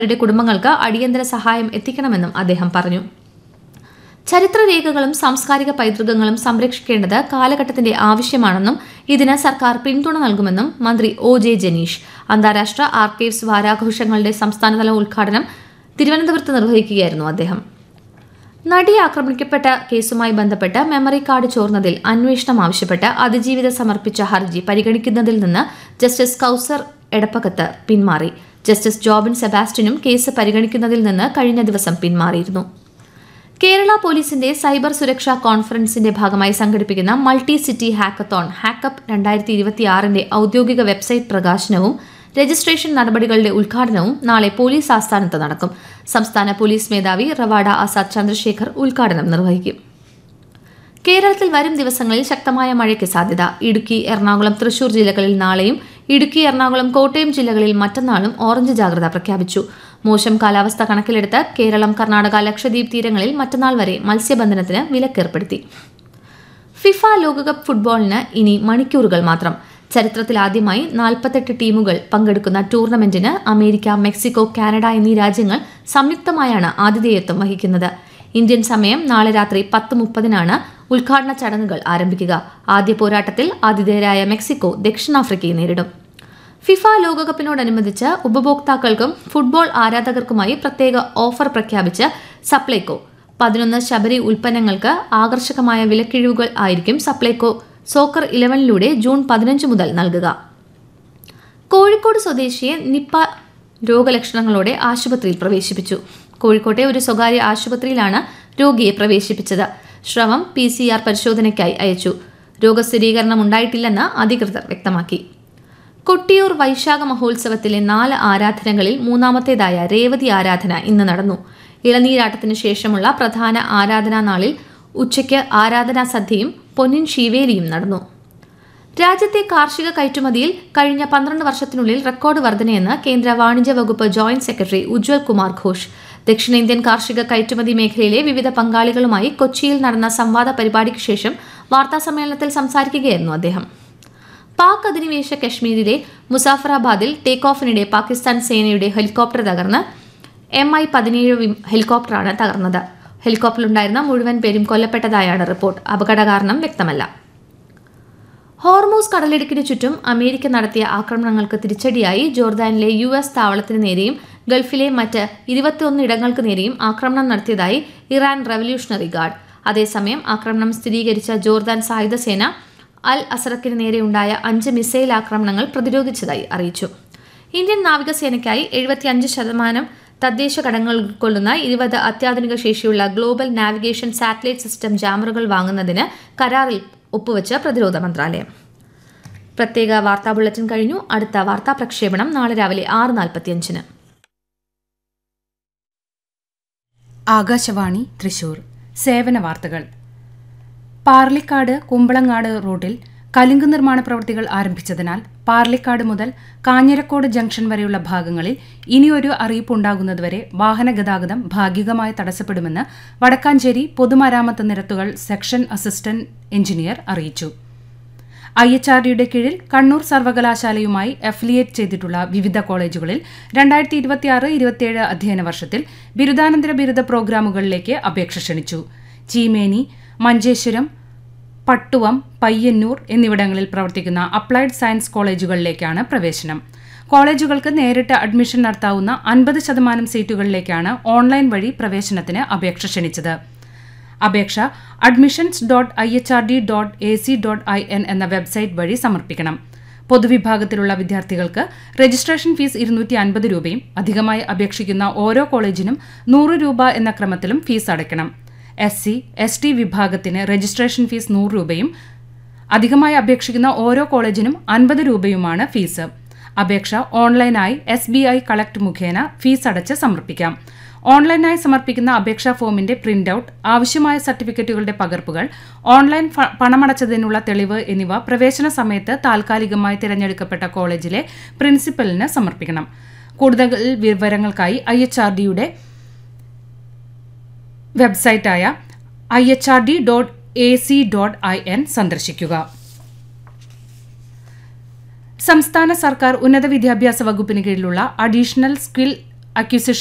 അവരുടെ കുടുംബങ്ങൾക്ക് അടിയന്തര സഹായം എത്തിക്കണമെന്നും അദ്ദേഹം പറഞ്ഞു ചരിത്രരേഖകളും സാംസ്കാരിക പൈതൃകങ്ങളും സംരക്ഷിക്കേണ്ടത് കാലഘട്ടത്തിന്റെ ആവശ്യമാണെന്നും ഇതിന് സർക്കാർ പിന്തുണ നൽകുമെന്നും മന്ത്രി ഒ ജെ ജനീഷ് അന്താരാഷ്ട്ര ആർക്കൈവ്സ് വാരാഘോഷങ്ങളുടെ സംസ്ഥാനതല ഉദ്ഘാടനം തിരുവനന്തപുരത്ത് നിർവഹിക്കുകയായിരുന്നു അദ്ദേഹം നടി ആക്രമിക്കപ്പെട്ട കേസുമായി ബന്ധപ്പെട്ട് മെമ്മറി കാർഡ് ചോർന്നതിൽ അന്വേഷണം ആവശ്യപ്പെട്ട് അതിജീവിത സമർപ്പിച്ച ഹർജി പരിഗണിക്കുന്നതിൽ നിന്ന് ജസ്റ്റിസ് കൌസർ എടപ്പകത്ത് പിന്മാറി ജസ്റ്റിസ് ജോബിൻ സെബാസ്റ്റ്യനും കേസ് പരിഗണിക്കുന്നതിൽ നിന്ന് കഴിഞ്ഞ ദിവസം പിന്മാറിയിരുന്നു കേരള പോലീസിന്റെ സൈബർ സുരക്ഷാ കോൺഫറൻസിന്റെ ഭാഗമായി സംഘടിപ്പിക്കുന്ന മൾട്ടി സിറ്റി ഹാക്കത്തോൺ ഹാക്കപ്പ് രണ്ടായിരത്തി ഇരുപത്തിയാറിന്റെ ഔദ്യോഗിക വെബ്സൈറ്റ് പ്രകാശനവും രജിസ്ട്രേഷൻ നടപടികളുടെ ഉദ്ഘാടനവും നാളെ പോലീസ് ആസ്ഥാനത്ത് നടക്കും സംസ്ഥാന പോലീസ് മേധാവി റവാഡ ആസാദ് ചന്ദ്രശേഖർ ഉദ്ഘാടനം നിർവഹിക്കും കേരളത്തിൽ വരും ദിവസങ്ങളിൽ ശക്തമായ മഴയ്ക്ക് സാധ്യത ഇടുക്കി എറണാകുളം തൃശൂർ ജില്ലകളിൽ നാളെയും ഇടുക്കി എറണാകുളം കോട്ടയം ജില്ലകളിൽ മറ്റന്നാളും ഓറഞ്ച് ജാഗ്രത പ്രഖ്യാപിച്ചു മോശം കാലാവസ്ഥ കണക്കിലെടുത്ത് കേരളം കർണാടക ലക്ഷദ്വീപ് തീരങ്ങളിൽ മറ്റന്നാൾ വരെ മത്സ്യബന്ധനത്തിന് വിലക്കേർപ്പെടുത്തി ഫിഫ ലോകകപ്പ് ഫുട്ബോളിന് ഇനി മണിക്കൂറുകൾ മാത്രം ചരിത്രത്തിലാദ്യമായി നാൽപ്പത്തെട്ട് ടീമുകൾ പങ്കെടുക്കുന്ന ടൂർണമെന്റിന് അമേരിക്ക മെക്സിക്കോ കാനഡ എന്നീ രാജ്യങ്ങൾ സംയുക്തമായാണ് ആതിഥേയത്വം വഹിക്കുന്നത് ഇന്ത്യൻ സമയം നാളെ രാത്രി പത്ത് മുപ്പതിനാണ് ഉദ്ഘാടന ചടങ്ങുകൾ ആരംഭിക്കുക ആദ്യ പോരാട്ടത്തിൽ ആതിഥേയരായ മെക്സിക്കോ ദക്ഷിണാഫ്രിക്കയെ നേരിടും ഫിഫ ലോകകപ്പിനോടനുബന്ധിച്ച് ഉപഭോക്താക്കൾക്കും ഫുട്ബോൾ ആരാധകർക്കുമായി പ്രത്യേക ഓഫർ പ്രഖ്യാപിച്ച് സപ്ലൈകോ പതിനൊന്ന് ശബരി ഉൽപ്പന്നങ്ങൾക്ക് ആകർഷകമായ വിലക്കിഴിവുകൾ ആയിരിക്കും സപ്ലൈകോ സോക്കർ ഇലവനിലൂടെ ജൂൺ പതിനഞ്ച് മുതൽ നൽകുക കോഴിക്കോട് സ്വദേശിയെ നിപ്പ രോഗലക്ഷണങ്ങളോടെ ആശുപത്രിയിൽ പ്രവേശിപ്പിച്ചു കോഴിക്കോട്ടെ ഒരു സ്വകാര്യ ആശുപത്രിയിലാണ് രോഗിയെ പ്രവേശിപ്പിച്ചത് ശ്രമം പി സി ആർ പരിശോധനയ്ക്കായി അയച്ചു രോഗസ്ഥിരീകരണം ഉണ്ടായിട്ടില്ലെന്ന് അധികൃതർ വ്യക്തമാക്കി കൊട്ടിയൂർ വൈശാഖ മഹോത്സവത്തിലെ നാല് ആരാധനകളിൽ മൂന്നാമത്തേതായ രേവതി ആരാധന ഇന്ന് നടന്നു ഇളനീരാട്ടത്തിനു ശേഷമുള്ള പ്രധാന ആരാധനാ നാളിൽ ഉച്ചയ്ക്ക് ആരാധനാ സദ്യയും പൊന്നിൻ ശീവേലിയും നടന്നു രാജ്യത്തെ കാർഷിക കയറ്റുമതിയിൽ കഴിഞ്ഞ പന്ത്രണ്ട് വർഷത്തിനുള്ളിൽ റെക്കോർഡ് വർധനയെന്ന് കേന്ദ്ര വാണിജ്യ വകുപ്പ് ജോയിന്റ് സെക്രട്ടറി ഉജ്വൽ കുമാർ ഘോഷ് ദക്ഷിണേന്ത്യൻ കാർഷിക കയറ്റുമതി മേഖലയിലെ വിവിധ പങ്കാളികളുമായി കൊച്ചിയിൽ നടന്ന സംവാദ പരിപാടിക്ക് ശേഷം വാർത്താസമ്മേളനത്തിൽ സംസാരിക്കുകയായിരുന്നു അദ്ദേഹം പാക് അധിനിവേശ കശ്മീരിലെ മുസാഫറാബാദിൽ ടേക്ക് ഓഫിനിടെ പാകിസ്ഥാൻ സേനയുടെ ഹെലികോപ്റ്റർ തകർന്ന് എം ഐ പതിനേഴ് ഹെലികോപ്റ്ററാണ് തകർന്നത് ഹെലികോപ്റ്ററിലുണ്ടായിരുന്ന മുഴുവൻ പേരും കൊല്ലപ്പെട്ടതായാണ് റിപ്പോർട്ട് അപകട കാരണം വ്യക്തമല്ല ഹോർമൂസ് കടലിടുക്കിന് ചുറ്റും അമേരിക്ക നടത്തിയ ആക്രമണങ്ങൾക്ക് തിരിച്ചടിയായി ജോർദാനിലെ യു എസ് താവളത്തിന് നേരെയും ഗൾഫിലെ മറ്റ് ഇരുപത്തിയൊന്ന് ഇടങ്ങൾക്ക് നേരെയും ആക്രമണം നടത്തിയതായി ഇറാൻ റവല്യൂഷണറി ഗാർഡ് അതേസമയം ആക്രമണം സ്ഥിരീകരിച്ച ജോർദാൻ സായുധ സേന അൽ അസറക്കിന് നേരെയുണ്ടായ അഞ്ച് മിസൈൽ ആക്രമണങ്ങൾ പ്രതിരോധിച്ചതായി അറിയിച്ചു ഇന്ത്യൻ നാവികസേനയ്ക്കായി എഴുപത്തിയഞ്ച് ശതമാനം തദ്ദേശ ഘടകങ്ങൾ ഉൾക്കൊള്ളുന്ന ഇരുപത് അത്യാധുനിക ശേഷിയുള്ള ഗ്ലോബൽ നാവിഗേഷൻ സാറ്റലൈറ്റ് സിസ്റ്റം ജാമറുകൾ വാങ്ങുന്നതിന് കരാറിൽ ഒപ്പുവെച്ച് പ്രതിരോധ മന്ത്രാലയം പ്രത്യേക വാർത്താ ബുള്ളറ്റിൻ കഴിഞ്ഞു അടുത്ത വാർത്താ പ്രക്ഷേപണം നാളെ രാവിലെ ആറ് നാൽപ്പത്തിയഞ്ചിന് ആകാശവാണി തൃശൂർ സേവന വാർത്തകൾ പാർലിക്കാട് കുമ്പളങ്ങാട് റൂട്ടിൽ കലുങ്ക് നിർമ്മാണ പ്രവൃത്തികൾ ആരംഭിച്ചതിനാൽ പാർലിക്കാട് മുതൽ കാഞ്ഞിരക്കോട് ജംഗ്ഷൻ വരെയുള്ള ഭാഗങ്ങളിൽ ഇനിയൊരു അറിയിപ്പ് ഉണ്ടാകുന്നതുവരെ വാഹന ഗതാഗതം ഭാഗികമായി തടസ്സപ്പെടുമെന്ന് വടക്കാഞ്ചേരി പൊതുമരാമത്ത് നിരത്തുകൾ സെക്ഷൻ അസിസ്റ്റന്റ് എഞ്ചിനീയർ അറിയിച്ചു ഐ എച്ച് ആർ ഡിയുടെ കീഴിൽ കണ്ണൂർ സർവകലാശാലയുമായി അഫിലിയേറ്റ് ചെയ്തിട്ടുള്ള വിവിധ കോളേജുകളിൽ രണ്ടായിരത്തി ഇരുപത്തിയാറ് ഇരുപത്തിയേഴ് അധ്യയന വർഷത്തിൽ ബിരുദാനന്തര ബിരുദ പ്രോഗ്രാമുകളിലേക്ക് അപേക്ഷ ക്ഷണിച്ചു ചീമേനി മഞ്ചേശ്വരം പട്ടുവം പയ്യന്നൂർ എന്നിവിടങ്ങളിൽ പ്രവർത്തിക്കുന്ന അപ്ലൈഡ് സയൻസ് കോളേജുകളിലേക്കാണ് പ്രവേശനം കോളേജുകൾക്ക് നേരിട്ട് അഡ്മിഷൻ നടത്താവുന്ന അൻപത് ശതമാനം സീറ്റുകളിലേക്കാണ് ഓൺലൈൻ വഴി പ്രവേശനത്തിന് അപേക്ഷ ക്ഷണിച്ചത് അപേക്ഷ admissions dot I H R D dot A C dot I N എന്ന വെബ്സൈറ്റ് വഴി സമർപ്പിക്കണം പൊതുവിഭാഗത്തിലുള്ള വിദ്യാർത്ഥികൾക്ക് രജിസ്ട്രേഷൻ ഫീസ് ഇരുന്നൂറ്റി അൻപത് രൂപയും അധികമായി അപേക്ഷിക്കുന്ന ഓരോ കോളേജിനും നൂറ് രൂപ എന്ന ക്രമത്തിലും ഫീസ് അടയ്ക്കണം എസ് സി എസ് ടി വിഭാഗത്തിന് രജിസ്ട്രേഷൻ ഫീസ് നൂറ് രൂപയും അധികമായി അപേക്ഷിക്കുന്ന ഓരോ കോളേജിനും അൻപത് രൂപയുമാണ് ഫീസ് അപേക്ഷ ഓൺലൈനായി എസ് ബി ഐ കളക്ട് മുഖേന ഫീസ് അടച്ച് സമർപ്പിക്കാം ഓൺലൈനായി സമർപ്പിക്കുന്ന അപേക്ഷാ ഫോമിന്റെ പ്രിന്റ് ഔട്ട് ആവശ്യമായ സർട്ടിഫിക്കറ്റുകളുടെ പകർപ്പുകൾ ഓൺലൈൻ പണമടച്ചതിനുള്ള തെളിവ് എന്നിവ പ്രവേശന സമയത്ത് താൽക്കാലികമായി തിരഞ്ഞെടുക്കപ്പെട്ട കോളേജിലെ പ്രിൻസിപ്പലിന് സമർപ്പിക്കണം കൂടുതൽ വിവരങ്ങൾക്കായി ഐ എച്ച് ആർ ഡിയുടെ വെബ്സൈറ്റായ I H R D dot A C dot I N സന്ദർശിക്കുക സംസ്ഥാന സർക്കാർ ഉന്നത വിദ്യാഭ്യാസ വകുപ്പിന് കീഴിലുള്ള അഡീഷണൽ സ്കിൽ അക്യൂസിഷൻ